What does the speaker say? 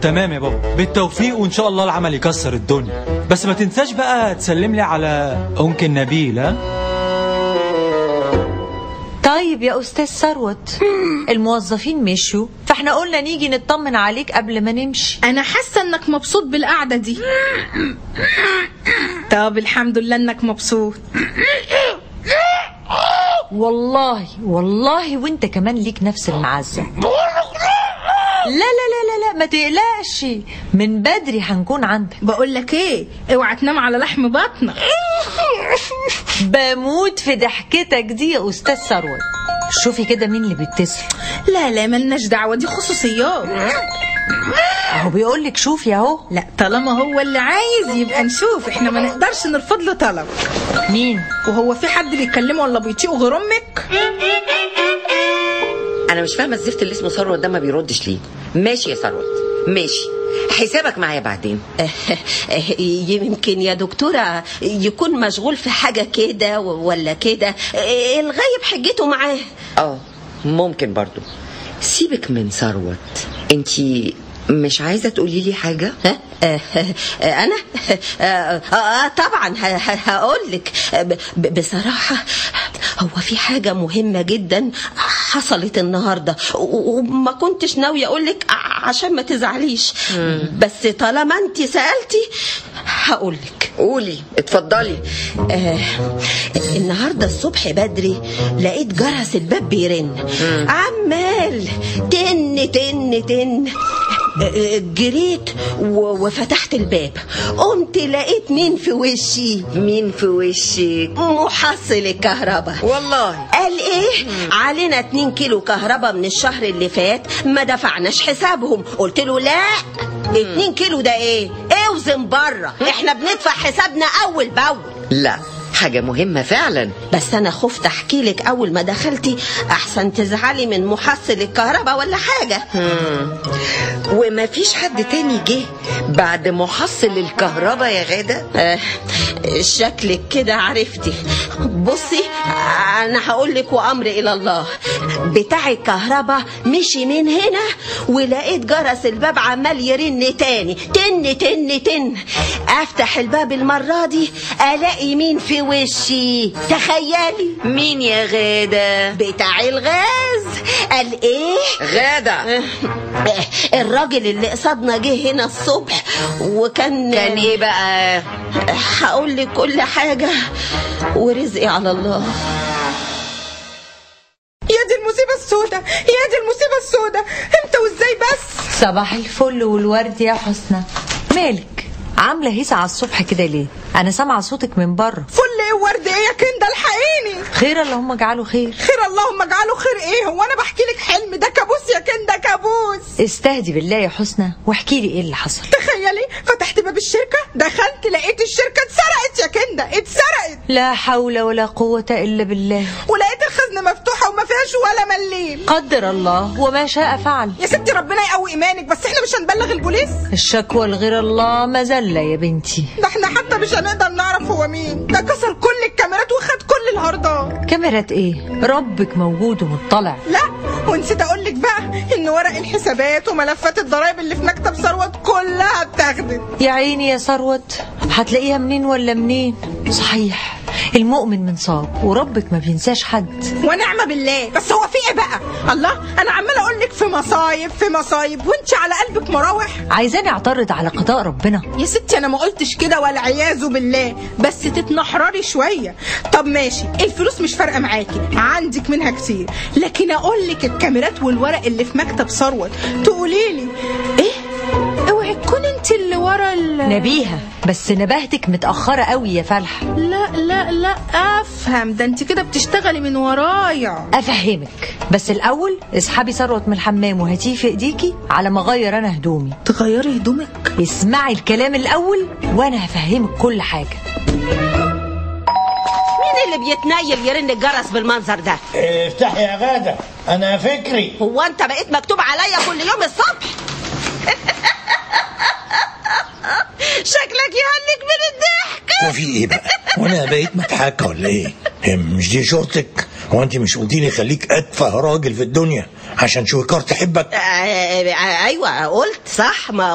تمام يا بابا بالتوفيق وان شاء الله العمل يكسر الدنيا بس ما تنساش بقى تسلم لي على أنك نبيل ها طيب يا أستاذ ثروت الموظفين مشوا فاحنا قلنا نيجي نطمن عليك قبل ما نمشي انا حاسه انك مبسوط بالقعده دي طب الحمد لله انك مبسوط والله والله وانت كمان ليك نفس المعزة لا لا لا لا لا ما تقلقش من بدري هنكون عندك بقول لك ايه اوعى تنام على لحم بطنك بموت في ضحكتك دي يا أستاذ ثروت شوفي كده مين اللي بيتصل لا لا ملناش دعوه دي خصوصيات اهو بيقول لك شوفي اهو لا طالما هو اللي عايز يبقى نشوف احنا ما نقدرش نرفض له طلب مين وهو في حد بيكلمه ولا بيطيقه غير امك انا مش فاهمه الزفت اللي اسمه ثروت ده ما بيردش ليه ماشي يا ثروت ماشي حسابك معايا بعدين يمكن يا دكتورة يكون مشغول في حاجة كده ولا كده الغايب حجته معاه اه ممكن برضو سيبك من ثروت انتي مش عايزه تقولي لي حاجه ها؟ آه، آه، انا آه، آه، طبعا هقول لك بصراحة هو في حاجة مهمة جدا حصلت النهاردة و- وما كنتش ناوية اقول لك عشان ما تزعليش بس طالما انت سألتي هقول لك قولي اتفضلي آه النهارده الصبح بدري لقيت جرس الباب بيرن عمال تن تن تن آه، جريت و- وفتحت الباب قمت لقيت مين في وشي مين في وشك محصل الكهرباء والله قال ايه علينا 2 كيلو كهرباء من الشهر اللي فات ما دفعناش حسابهم قلت له لا 2 كيلو ده ايه اوزن بره احنا بندفع حسابنا اول باول لا حاجه مهمه فعلا بس انا خفت احكي لك اول ما دخلتي احسن تزعلي من محصل الكهرباء ولا حاجه وما فيش حد تاني جه بعد محصل الكهرباء يا غاده آه شكلك كده عرفتي بصي انا هقول لك وامر الى الله بتاع الكهرباء مشي من هنا ولقيت جرس الباب عمال يرن تاني تن تن تن افتح الباب المره دي الاقي مين في وشي تخيلي مين يا غاده بتاع الغاز قال ايه غاده الراجل اللي قصادنا جه هنا الصبح وكان كان ايه بقى هقول لك كل حاجة ورزقي على الله يا دي المصيبه السوداء يا دي المصيبه السوداء امتى وازاي بس صباح الفل والورد يا حسنى مالك عامله هيصه على الصبح كده ليه انا سامعه صوتك من بره فل ايه وورد ايه يا كنده الحقيني خير اللهم اجعله خير خير اللهم اجعله خير ايه هو انا بحكي لك حلم ده كابوس يا كنده كابوس استهدي بالله يا حسنى واحكي لي ايه اللي حصل تخيلي فتحت باب الشركه دخلت لقيت الشركه اتسرقت يا كنده اتسرقت لا حول ولا قوه الا بالله ولقيت الخزنه مفتوحه وما فيهاش ولا مليم قدر الله وما شاء فعل يا ستي ربنا يقوي ايمانك بس احنا مش هنبلغ البوليس الشكوى لغير الله مذله يا بنتي ده احنا حتى مش هنقدر نعرف هو مين ده كسر كل الكاميرات وخد كل الهاردات كاميرات ايه ربك موجود ومطلع لا ونسيت اقول لك بقى ان ورق الحسابات وملفات الضرايب اللي في مكتب ثروت كلها اتاخدت يا عيني يا ثروت هتلاقيها منين ولا منين صحيح المؤمن من صاب وربك ما بينساش حد ونعم بالله بس هو في ايه بقى الله انا عماله اقول لك في مصايب في مصايب وانت على قلبك مراوح عايزاني اعترض على قضاء ربنا يا ستي انا ما قلتش كده والعياذ بالله بس تتنحرري شويه طب ماشي الفلوس مش فارقه معاكي عندك منها كتير لكن اقول لك الكاميرات والورق اللي في مكتب ثروت تقولي لي ايه اوعي تكون انت اللي ورا ال نبيهة بس نبهتك متأخرة قوي يا فلحة لا لا لا افهم ده انت كده بتشتغلي من ورايا أفهمك بس الأول اسحبي ثروت من الحمام وهاتيه في إيديكي على ما أغير أنا هدومي تغيري هدومك اسمعي الكلام الأول وأنا هفهمك كل حاجة مين اللي بيتنيل يرن الجرس بالمنظر ده افتحي يا غادة أنا فكري هو انت بقيت مكتوب عليا كل يوم الصبح شكلك يهلك من الضحك وفي إيه بقى؟ وأنا بقيت مضحكة ولا إيه؟ هي مش دي شورتك؟ هو أنت مش قلتي لي خليك أتفه راجل في الدنيا عشان شويكار تحبك؟ آه، آه، ايوه قلت صح ما